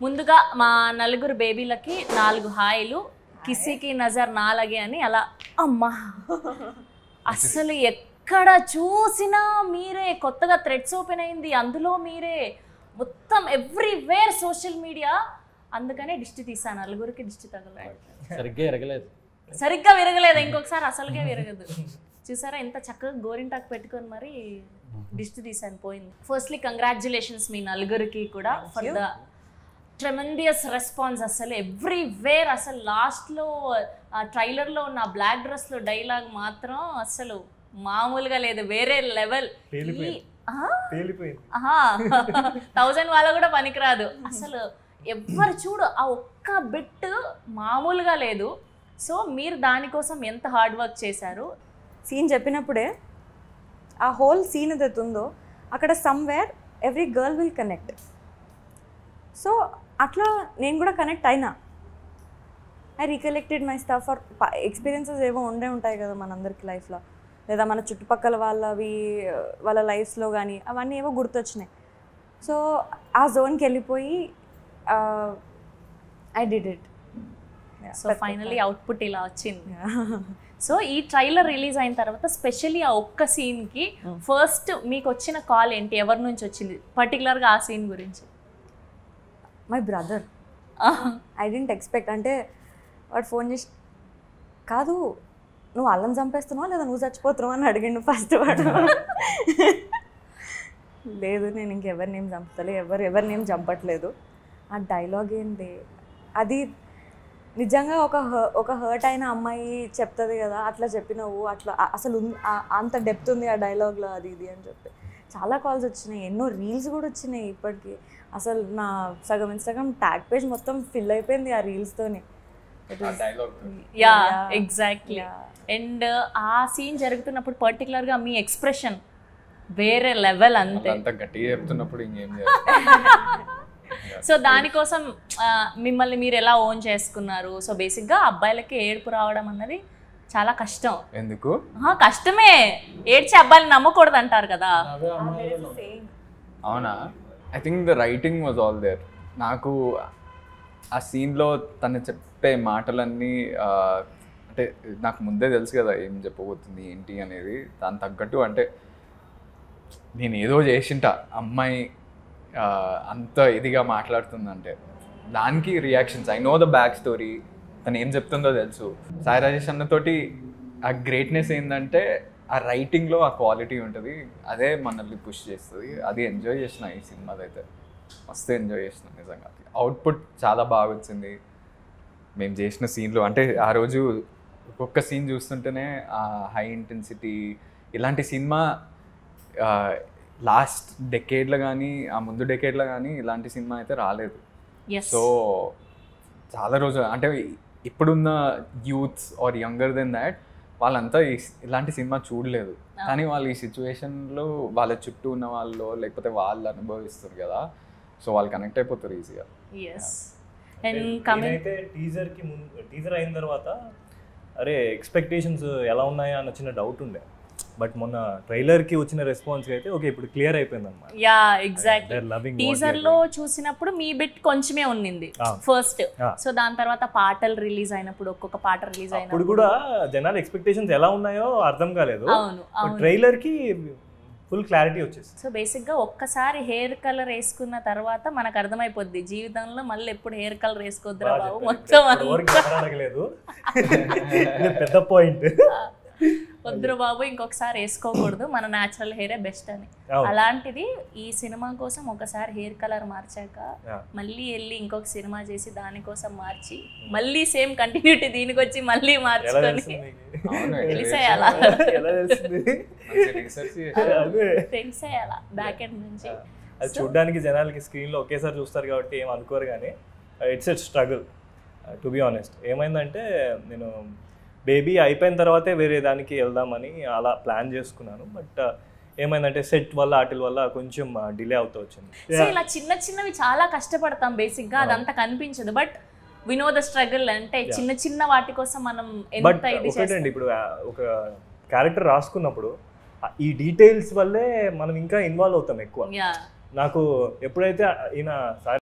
ముందుగా మా నలుగురు బేబీలకి నాలుగు హాయిలు కిసికి నజర్ నాలగే అని అలా అమ్మా అస్సలు ఎక్కడ చూసినా మీరే కొత్తగా థ్రెడ్స్ ఓపెన్ అయింది అందులో మీరే మొత్తం ఎవ్రీవేర్ సోషల్ మీడియా అందుకనే దిష్టి తీసాను నలుగురికి దిష్టి తగలదు సరిగ్గా ఎరగలేదు సరిగ్గా విరగలేదు ఇంకొకసారి అసలుగా విరగదు చూసారా ఎంత చక్కగా గోరింటాకు పెట్టుకొని మరి దిష్టి తీసాను పోయింది ఫస్ట్లీ కంగ్రాచులేషన్స్ మీ నలుగురికి కూడా ఫర్ ద ట్రెమండియస్ రెస్పాన్స్ అసలు ఎవ్రీవేర్ అసలు లాస్ట్లో ట్రైలర్లో ఉన్న బ్లాక్ డ్రెస్లో డైలాగ్ మాత్రం అసలు మామూలుగా లేదు వేరే లెవెల్ పేలిపోయింది. పేలిపోయింది థౌజండ్ వాళ్ళ కూడా పనికిరాదు అసలు ఎవ్వరు చూడు ఆ ఒక్క బిట్ మామూలుగా లేదు సో మీరు దానికోసం ఎంత హార్డ్ వర్క్ చేశారు సీన్ చెప్పినప్పుడే ఆ హోల్ సీన్ ఏదైతే ఉందో అక్కడ somewhere every girl will connect so అట్లా నేను కూడా కనెక్ట్ అయినా I recollected my stuff for experiences ఏవో ఉండే ఉంటాయి కదా మనందరికి లైఫ్లో లేదా మన చుట్టుపక్కల వాళ్ళవి వాళ్ళ లైఫ్స్లో కానీ అవన్నీ ఏవో గుర్తొచ్చినాయి సో ఆ జోన్కి వెళ్ళిపోయి I did it so finally output ఇలా వచ్చింది సో ఈ ట్రైలర్ రిలీజ్ అయిన తర్వాత స్పెషల్లీ ఆ ఒక్క సీన్కి ఫస్ట్ మీకు వచ్చిన కాల్ ఏంటి ఎవరి నుంచి వచ్చింది పర్టికులర్గా ఆ సీన్ గురించి my brother I didn't expect అంటే వాడు ఫోన్ చేసి కాదు నువ్వు అల్లం చంపేస్తున్నావా లేదా నువ్వు చచ్చిపోతున్నావా అని అడిగిండు ఫస్ట్ వాడు లేదు నేను ఇంకెవరినేం చంపుతలే ఎవరు ఎవరినేం చంపట్లేదు ఆ డైలాగ్ ఏంటి అది నిజంగా ఒక హ- ఒక హర్ట్ అయిన అమ్మాయి చెప్తుంది కదా అట్లా చెప్పినావు అట్లా అ- అసలు ఉన్- ఆ- అంత డెప్త్ ఉంది ఆ డైలాగ్లో అది ఇది అని చెప్పి చాలా కాల్స్ వచ్చినాయి ఎన్నో రీల్స్ కూడా వచ్చినాయి ఇప్పటికి అసలు నా సగం ఇన్స్టాగ్రామ్ ట్యాగ్ పేజ్ మొత్తం ఫిల్ అయిపోయింది ఆ రీల్స్తోని dialogue yeah Yeah. Exactly Yeah. And ఆ సీన్ జరుగుతున్నప్పుడు పర్టికులర్గా మీ ఎక్స్ప్రెషన్ వేరే లెవెల్ అంతే అంత గట్టిగా చెప్తున్నప్పుడు ఇంకేం చేయాలి సో దానికోసం ఆ, మిమ్మల్ని మీరు ఎలా ఓన్ చేసుకున్నారు సో బేసిక్గా అబ్బాయిలకి ఏడుపు రావడం అన్నది చాలా కష్టం ఎందుకు ఆహా, కష్టమే ఏడ్చి అబ్బాయిలు నమ్మకూడదు అంటారు కదా అవునా I think the writing was all there నాకు ఆ సీన్లో తను చెప్పే మాటలన్నీ ఆ, అంటే నాకు ముందే తెలుసు కదా ఏం చెప్పబోతుంది ఏంటి అనేది దాని తగ్గట్టు అంటే నేను ఏదో చేసింట అమ్మాయి ఆ, అంత ఇదిగా మాట్లాడుతుందంటే దానికి reactions I know the back story తను ఏం చెప్తుందో తెలుసు సాయి రాజేష్ అన్నతోటి ఆ గ్రేట్నెస్ ఏంటంటే ఆ రైటింగ్లో ఆ క్వాలిటీ ఉంటుంది అదే మనల్ని పుష్ చేస్తుంది అది ఎంజాయ్ చేసిన ఈ సినిమాదైతే మస్తు ఎంజాయ్ చేసిన నిజంగా అవుట్పుట్ చాలా బాగా వచ్చింది మేము చేసిన సీన్లు అంటే ఆ రోజు ఒక్కొక్క సీన్ చూస్తుంటేనే ఆ హై ఇంటెన్సిటీ ఇలాంటి సినిమా లాస్ట్ డెకేడ్లో కానీ ఆ ముందు డెకేడ్లో కానీ ఇలాంటి సినిమా అయితే రాలేదు ఎస్ సో చాలా రోజులు అంటే ఇప్పుడున్న youths are younger than that వాళ్ళంతా ఈ- ఇలాంటి సినిమా చూడలేదు కానీ వాళ్ళు ఈ సిచ్యువేషన్లో వాళ్ళ చుట్టూ ఉన్న వాళ్ళు లేకపోతే వాళ్ళు అనుభవిస్తారు కదా సో వాళ్ళు కనెక్ట్ అయిపోతారు ఈజీగా ఎస్ అండ్ కమింగ్ నేనైతే టీజర్ కి ముందు టీజర్ అయిన తర్వాత అరే ఎక్స్పెక్టేషన్స్ ఎలా ఉన్నాయా అని చిన్న డౌట్ ఉండే బట్ మొన్న ట్రైలర్ కి వచ్చిన రెస్పాన్స్ అయితే ఓకే ఇప్పుడు క్లియర్ అయిపోయింది అనమాట యా ఎగ్జాక్ట్లీ లవింగ్ టీజర్ లో చూసినప్పుడు మీ బిట్ కొంచెమే ఉన్నింది Ah. First Ah. సో దాని తర్వాత పాటలు రిలీజ్ అయినప్పుడు ఒక్కొక్క పాట రిలీజ్ అప్పుడు అయినప్పుడు కూడా జనాల ఎక్స్పెక్టేషన్స్ ఎలా ఉన్నాయో అర్థం కాలేదు అవును అవును ట్రైలర్ కి ఫుల్ క్లారిటీ వచ్చేసి సో బేసిక్గా ఒక్కసారి హెయిర్ కలర్ వేసుకున్న తర్వాత మనకు అర్థమైపోద్ది జీవితంలో మళ్ళీ ఎప్పుడు హెయిర్ కలర్ వేసుకోవద్దురా బాబు మొత్తం అంతా అడగలేదు ఇది పెద్ద పాయింట్ వద్దురా బాబు ఇంకొకసారి వేసుకోకూడదు మన న్యాచురల్ హెయిరే బెస్ట్ అని అవును. అలాంటిది ఈ సినిమా కోసం ఒకసారి హెయిర్ కలర్ మార్చాక Yeah. మళ్ళీ వెళ్ళి ఇంకొక సినిమా చేసి దానికోసం మార్చి మళ్ళీ సేమ్ కంటిన్యూటీ దీనికి వచ్చి మళ్ళీ ఎలా మార్చుకొని తెలిసింది మీకు? అవును తెలిసేయాలా ఎలా తెలిసింది రీసెర్చ్ అదే తెలిసేయాలా బ్యాక్ ఎండ్ నుంచి అది చూడడానికి జనాలకి స్క్రీన్లో ఒకేసారి చూస్తారు కాబట్టి ఏం అనుకోరు కానీ it's at struggle to be honest ఏమైందంటే నేను బేబీ అయిపోయిన తర్వాతే వేరే దానికి వెళ్దామని అలా ప్లాన్ చేసుకున్నాను బట్ ఏమైందంటే సెట్ వల్ల వాటి వల్ల కొంచెం డిలే అవుతూ వచ్చింది సో ఇలా చిన్న చిన్నవి చాలా కష్టపడతాం బేసిక్ గా అదంతా కనిపించదు బట్ వినో ద స్ట్రగుల్ అంటే చిన్న చిన్న వాటి కోసం మనం బట్ ఎంత ఇది ఒకటండి చేస్తాం ఇప్పుడు ఆ, ఒక క్యారెక్టర్ రాసుకున్నప్పుడు ఆ, ఈ డీటెయిల్స్ వల్లే మనం ఇంకా ఇన్వాల్వ్ అవుతాం ఎక్కువ యా నాకు ఎప్పుడైతే ఈయన